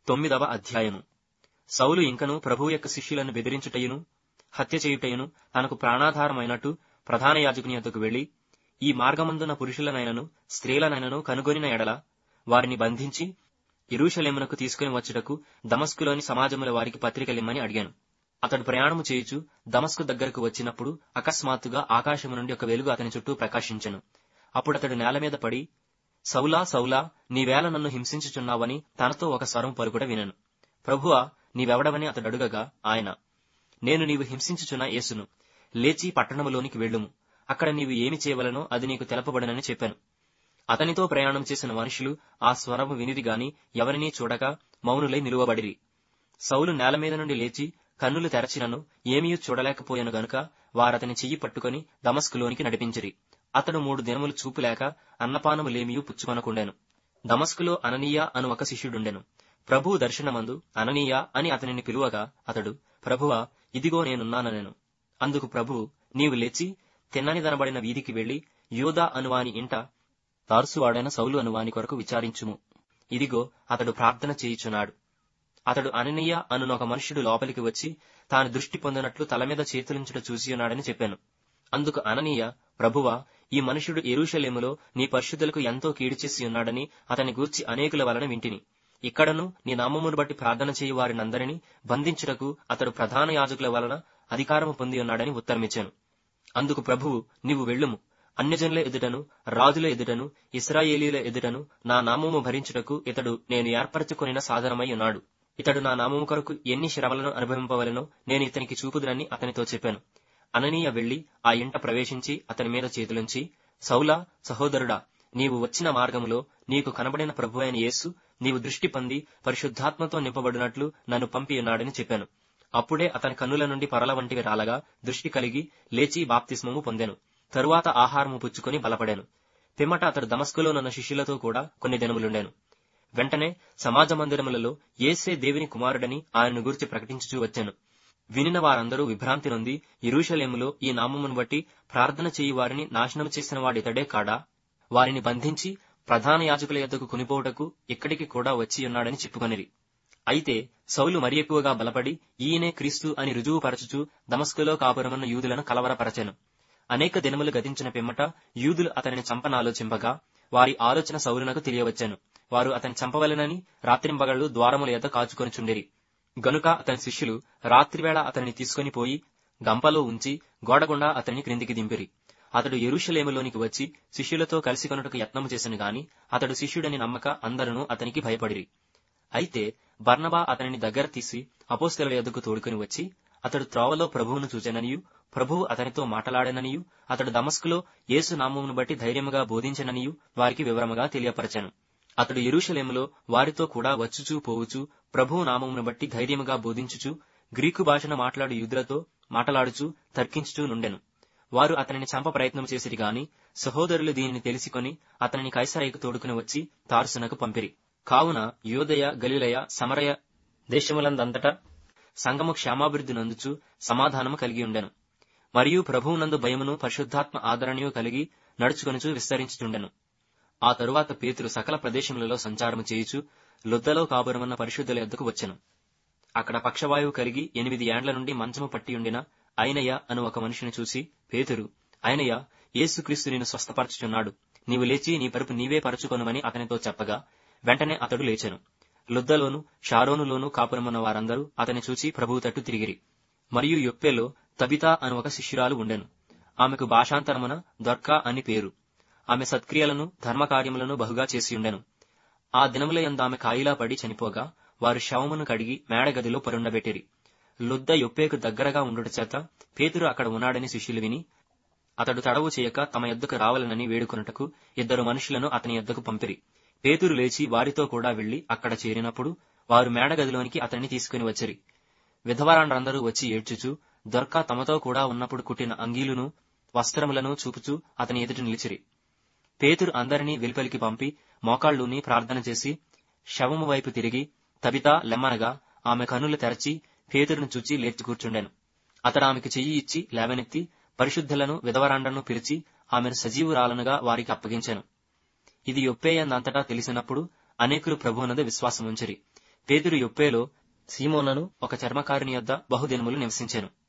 తొమ్మిదవ అధ్యాయము సౌలు ఇంకను ప్రభువు యొక్క శిష్యులను బెదిరించుటయును హత్య చేయుటయును తనకు ప్రాణాధారమైనట్టు ప్రధాన యాజకుని యొద్దకు వెళ్లి ఈ మార్గమందున పురుషులనైనను స్త్రీలనైనను కనుగొనిన ఎడల వారిని బంధించి ఇరుషలేమునకు తీసుకుని వచ్చుటకు దమస్కులోని సమాజముల వారికి పత్రికలిమ్మని అడిగాను అతడు ప్రయాణము చేయుచు దమస్కు దగ్గరకు వచ్చినప్పుడు అకస్మాత్తుగా ఆకాశము నుండి ఒక వెలుగు అతని చుట్టూ ప్రకాశించెను అప్పుడు అతడు నేల మీద పడి సౌలా సౌలా నీవేళ నన్ను హింసించుచున్నావని తనతో ఒక స్వరం పలుకుట వినను ప్రభువా నీవెవడవని అతడు అడుగగా ఆయన నేను నీవు హింసించుచున్న యేసును లేచి పట్టణములోనికి వెళ్ళుము అక్కడ నీవు ఏమి చేయవలనో అది నీకు తెలపబడనని చెప్పాను అతనితో ప్రయాణం చేసిన మనుషులు ఆ స్వరము వినిది గాని ఎవరినీ చూడక మౌనులై నిలువబడిరి సౌలు నేల మీద నుండి లేచి కన్నులు తెరచినను ఏమీ చూడలేకపోయాను గనుక వారతని చెయ్యి పట్టుకొని దమస్కులోనికి నడిపించిరి అతడు మూడు దినములు చూపులేక అన్నపానములేమియూ పుచ్చుకొనకుండెను దమస్కులో అననీయ అను ఒక శిష్యుడుండెను ప్రభువు దర్శనమందు అననీయ అని అతనిని పిలువగా అతడు ప్రభువా ఇదిగో నేనున్నాననెను అందుకు ప్రభువు నీవు లేచి తిన్నని దనబడిన వీధికి వెళ్లి యోదా అనువాని ఇంట తార్సువాడైన సౌలు అనువాని కొరకు విచారించుము ఇదిగో అతడు ప్రార్థన చేయుచున్నాడు అతడు అననీయ అనునొక మనుష్యుడు లోపలికి వచ్చి తాను దృష్టి పొందినట్లు తల మీద చేతులుంచుట చూసియున్నాడని చెప్పాను అందుకు అననీయ ప్రభువా ఈ మనుషుడు ఎరుషలేములో నీ పరిశుద్ధులకు ఎంతో కీడు చేసి ఉన్నాడని అతని గూర్చి అనేకుల వలన వింటిని ఇక్కడను నీ నామమును బట్టి ప్రార్థన చేయు వారినందరినీ బంధించుటకు అతడు ప్రధాన యాజకుల వలన అధికారము పొంది ఉన్నాడని ఉత్తరమిచ్చాను అందుకు ప్రభువు నీవు వెళ్ళుము అన్యజనుల ఎదుటను రాజుల ఎదుటను ఇస్రాయేలీల ఎదుటను నా నామము భరించుటకు ఇతడు నేను ఏర్పరచుకొనిన సాధనమై ఉన్నాడు ఇతడు నా నామము కొరకు ఎన్ని శ్రమలను అనుభవింపవలనో నేను ఇతనికి చూపుదునని అతనితో చెప్పాను అననీయ వెళ్లి ఆ ఇంట ప్రవేశించి అతని మీద చేతులుంచి సౌలా సహోదరుడా నీవు వచ్చిన మార్గములో నీకు కనబడిన ప్రభు అయిన యేసు నీవు దృష్టి పొంది పరిశుద్ధాత్మతో నింపబడినట్లు నన్ను పంపి ఉన్నాడని చెప్పాను అప్పుడే అతని కన్నుల నుండి పరల వంటివి రాలగా దృష్టి కలిగి లేచి బాప్తిస్మము పొందెను తరువాత ఆహారము పుచ్చుకొని బలపడాను పిమ్మట అతడు దమస్కులోనున్న శిష్యులతో కూడా కొన్ని దినములుండాను వెంటనే సమాజ మందిరములలో ఏసే దేవుని కుమారుడని ఆయన్ను గురించి ప్రకటించుచూ వచ్చాను వినిన వారందరూ విభ్రాంతి నొంది ఇరుషలేములో ఈ నామమును బట్టి ప్రార్థన చేయి వారిని నాశనం చేసిన వాడితడే కాడా వారిని బంధించి ప్రధాన యాజకుల యొద్దకు కొనిపోవుటకు ఇక్కడికి కూడా వచ్చి ఉన్నాడని చెప్పుకొనిరి అయితే సౌలు మరి ఎక్కువగా బలపడి ఈయనే క్రీస్తు అని రుజువుపరచుచు దమస్కులో కాపురమన్న యూదులను కలవరపరచెను అనేక దినములు గతించిన పిమ్మట యూదులు అతనిని చంపనాలోచింపగా వారి ఆలోచన సౌలునకు తెలియవచ్చాను వారు అతని చంపవలెనని రాత్రింబగళ్లు ద్వారముల యొద్ద కాచుకొనిచుండిరి గనుక అతని శిష్యులు రాత్రివేళ అతనిని తీసుకొని పోయి గంపలో ఉంచి గోడగుండా అతనిని క్రిందికి దింపిరి అతడు ఎరుషలేములోనికి వచ్చి శిష్యులతో కలిసి కొనుటకు యత్నము చేసిన గాని అతడు శిష్యుడని నమ్మక అందరూ అతనికి భయపడిరి అయితే బర్నబా అతనిని దగ్గర తీసి అపోస్తల యొద్దకు తోడుకుని వచ్చి అతడు త్రోవలో ప్రభువును చూచెననియు ప్రభువు అతనితో మాటలాడననియు అతడు దమస్కులో యేసు నామమును బట్టి ధైర్యముగా బోధించననియు వారికి వివరముగా తెలియపరచాను అతడు ఎరుషలేములో వారితో కూడా వచ్చుచూ పోవుచు ప్రభువు నామమును బట్టి ధైర్యముగా బోధించుచు గ్రీకు భాషను మాట్లాడు యూదులతో మాటలాడుచూ తర్కించుచూ నుండెను వారు అతనిని చంప ప్రయత్నం చేసిరి గాని సహోదరులు దీనిని తెలిసికొని అతనిని కైసరయ్యకు తోడుకుని వచ్చి తార్సునకు పంపిరి కావున యోదయ గలిలయ సమరయ దేశములందంతటా సంగము క్షేమాభివృద్ధి నందుచు సమాధానము కలిగి ఉండెను మరియు ప్రభువునందు భయమును పరిశుద్ధాత్మ ఆదరణయు కలిగి నడుచుకొనుచు విస్తరించుచుండెను ఆ తరువాత పేతురు సకల ప్రదేశములలో సంచారము చేయుచు లుద్దలో కాబురమన్న పరిశుద్ధుల యొద్దకు వచ్చెను అక్కడ పక్షవాయువు కలిగి ఎనిమిది ఏండ్ల నుండి మంచము పట్టి ఉండిన అయినయ్య అను ఒక మనిషిని చూసి పేతురు అయినయ్య యేసుక్రీస్తు నిన్ను స్వస్థపరచుచున్నాడు నీవు లేచి నీ పరుపు నీవే పరచుకొనుమని అతనితో చెప్పగా వెంటనే అతడు లేచెను లుద్దలోను షారోనులోను కాపురమున్న వారందరూ అతని చూచి ప్రభువు తట్టు తిరిగిరి మరియు యొప్పేలో తబితా అను ఒక శిష్యురాలు ఉండెను ఆమెకు భాషాంతరమున దొర్కా అని పేరు ఆమె సత్క్రియలను ధర్మకార్యములను బహుగా చేసియుండెను ఆ దినముల యందు ఆమె కాయిలా పడి చనిపోగా వారు శవమును కడిగి మేడగదిలో పరుండబెట్టిరి లుద్ద యొప్పేకు దగ్గరగా ఉండుట చేత పేతురు అక్కడ ఉన్నాడని శిష్యులు విని అతడు తడవు చేయక తమ యొద్దకు రావాలనని వేడుకొనుటకు ఇద్దరు మనుషులను అతని యొద్దకు పంపిరి పేతురు లేచి వారితో కూడా వెళ్లి అక్కడ చేరినప్పుడు వారు మేడగదిలోనికి అతన్ని తీసుకుని వచ్చిరి విధవరాండ్రందరూ వచ్చి ఏడ్చుచు దొర్కా తమతో కూడా ఉన్నప్పుడు కుట్టిన అంగీలును వస్త్రములను చూపుచూ అతని ఎదుట నిలిచిరి పేతురు అందరినీ వెలుపలికి పంపి మోకాళ్ళుని ప్రార్థన చేసి శవము వైపు తిరిగి తబితా లెమ్మనగా ఆమె కన్నులు తెరచి పేతురును చూచి లేచి కూర్చుండెను అతడు ఆమెకు చెయ్యి ఇచ్చి లేవనెత్తి పరిశుద్ధులను విధవరాండను పిలిచి ఆమెను సజీవురాలనుగా వారికి అప్పగించెను ఇది యొప్పేయందంతటా తెలిసినప్పుడు అనేకులు ప్రభువునందు విశ్వాసముంచిరి పేతురు యొప్పేలో సీమోనను ఒక చర్మకారుని యొద్ద బహుదినములు నివసించెను